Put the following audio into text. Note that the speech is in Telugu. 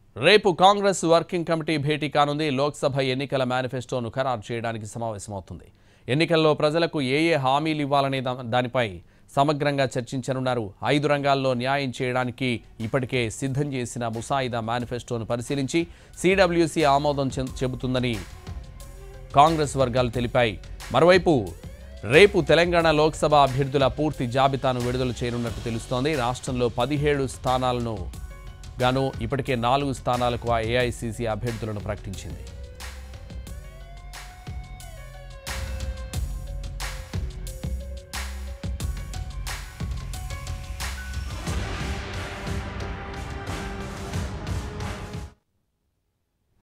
రేపు కాంగ్రెస్ వర్కింగ్ కమిటీ భేటీ కానుంది లోక్సభ ఎన్నికల మేనిఫెస్టోను ఖరారు చేయడానికి సమావేశమవుతుంది ఎన్నికల్లో ప్రజలకు ఏ ఏ హామీలు ఇవ్వాలనే దా- దానిపై సమగ్రంగా చర్చించనున్నారు ఐదు రంగాల్లో న్యాయం చేయడానికి ఇప్పటికే సిద్ధం చేసిన ముసాయిదా మేనిఫెస్టోను పరిశీలించి సిడబ్ల్యూసీ ఆమోదం చె- చెబుతుందని కాంగ్రెస్ వర్గాలు తెలిపాయి మరోవైపు రేపు తెలంగాణ లోక్సభ అభ్యర్థుల పూర్తి జాబితాను విడుదల చేయనున్నట్టు తెలుస్తోంది రాష్ట్రంలో పదిహేడు స్థానాలను గాను ఇప్పటికే నాలుగు స్థానాలకు ఆ ఏఐసిసి అభ్యర్థులను ప్రకటించింది